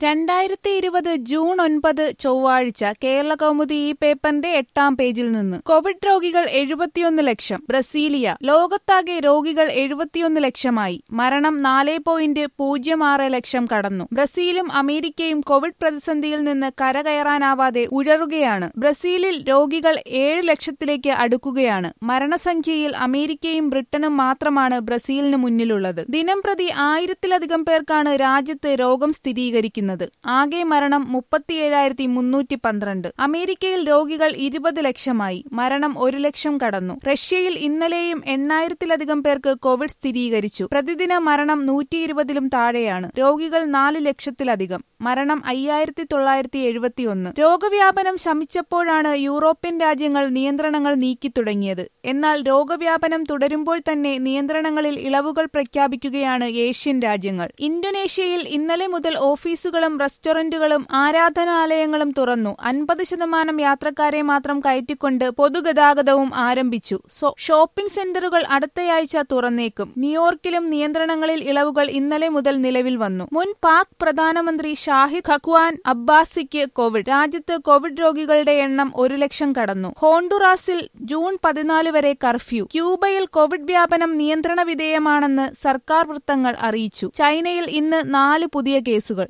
രണ്ടായിരത്തി ഇരുപത് ജൂൺ ഒൻപത് ചൊവ്വാഴ്ച കേരള കൗമുദി ഈ പേപ്പറിന്റെ എട്ടാം പേജിൽ നിന്ന് കോവിഡ് രോഗികൾ എഴുപത്തിയൊന്ന് ലക്ഷം ബ്രസീലിയ ലോകത്താകെ രോഗികൾ എഴുപത്തിയൊന്ന് ലക്ഷമായി മരണം നാല് പോയിന്റ് പൂജ്യം ആറ് ലക്ഷം കടന്നു ബ്രസീലും അമേരിക്കയും കോവിഡ് പ്രതിസന്ധിയിൽ നിന്ന് കരകയറാനാവാതെ ഉഴറുകയാണ് ബ്രസീലിൽ രോഗികൾ ഏഴ് ലക്ഷത്തിലേക്ക് അടുക്കുകയാണ് മരണസംഖ്യയിൽ അമേരിക്കയും ബ്രിട്ടനും മാത്രമാണ് ബ്രസീലിന് മുന്നിലുള്ളത് ദിനം പ്രതി ആയിരത്തിലധികം പേർക്കാണ് രാജ്യത്ത് രോഗം സ്ഥിരീകരിക്കുന്നത് ആകെ മരണം മുപ്പത്തിയേഴായിരത്തി മുന്നൂറ്റി പന്ത്രണ്ട് അമേരിക്കയിൽ രോഗികൾ ഇരുപത് ലക്ഷമായി മരണം ഒരു ലക്ഷം കടന്നു റഷ്യയിൽ ഇന്നലെയും എണ്ണായിരത്തിലധികം പേർക്ക് കോവിഡ് സ്ഥിരീകരിച്ചു പ്രതിദിന മരണം നൂറ്റി ഇരുപതിലും താഴെയാണ് രോഗികൾ നാല് ലക്ഷത്തിലധികം മരണം അയ്യായിരത്തി തൊള്ളായിരത്തി എഴുപത്തിയൊന്ന് രോഗവ്യാപനം ശമിച്ചപ്പോഴാണ് യൂറോപ്യൻ രാജ്യങ്ങൾ നിയന്ത്രണങ്ങൾ നീക്കി തുടങ്ങിയത് എന്നാൽ രോഗവ്യാപനം തുടരുമ്പോൾ തന്നെ നിയന്ത്രണങ്ങളിൽ ഇളവുകൾ പ്രഖ്യാപിക്കുകയാണ് ഏഷ്യൻ രാജ്യങ്ങൾ ഇന്തോനേഷ്യയിൽ ഇന്നലെ മുതൽ ഓഫീസുകളും റെസ്റ്റോറന്റുകളും ആരാധനാലയങ്ങളും തുറന്നു അൻപത് ശതമാനം യാത്രക്കാരെ മാത്രം കയറ്റിക്കൊണ്ട് പൊതുഗതാഗതവും ആരംഭിച്ചു സോ- ഷോപ്പിംഗ് സെന്ററുകൾ അടുത്തയാഴ്ച തുറന്നേക്കും ന്യൂയോർക്കിലും നിയന്ത്രണങ്ങളിൽ ഇളവുകൾ ഇന്നലെ മുതൽ നിലവിൽ വന്നു മുൻ പാക് പ്രധാനമന്ത്രി ഷാഹിദ് ഖക്വാൻ അബ്ബാസിക്ക് കോവിഡ് രാജ്യത്ത് കോവിഡ് രോഗികളുടെ എണ്ണം ഒരു ലക്ഷം കടന്നു ഹോണ്ടുറാസിൽ ജൂൺ പതിനാല് വരെ കർഫ്യൂ ക്യൂബയിൽ കോവിഡ് വ്യാപനം നിയന്ത്രണ വിധേയമാണെന്ന് സർക്കാർ വൃത്തങ്ങൾ അറിയിച്ചു ചൈനയിൽ ഇന്ന് നാല് പുതിയ കേസുകൾ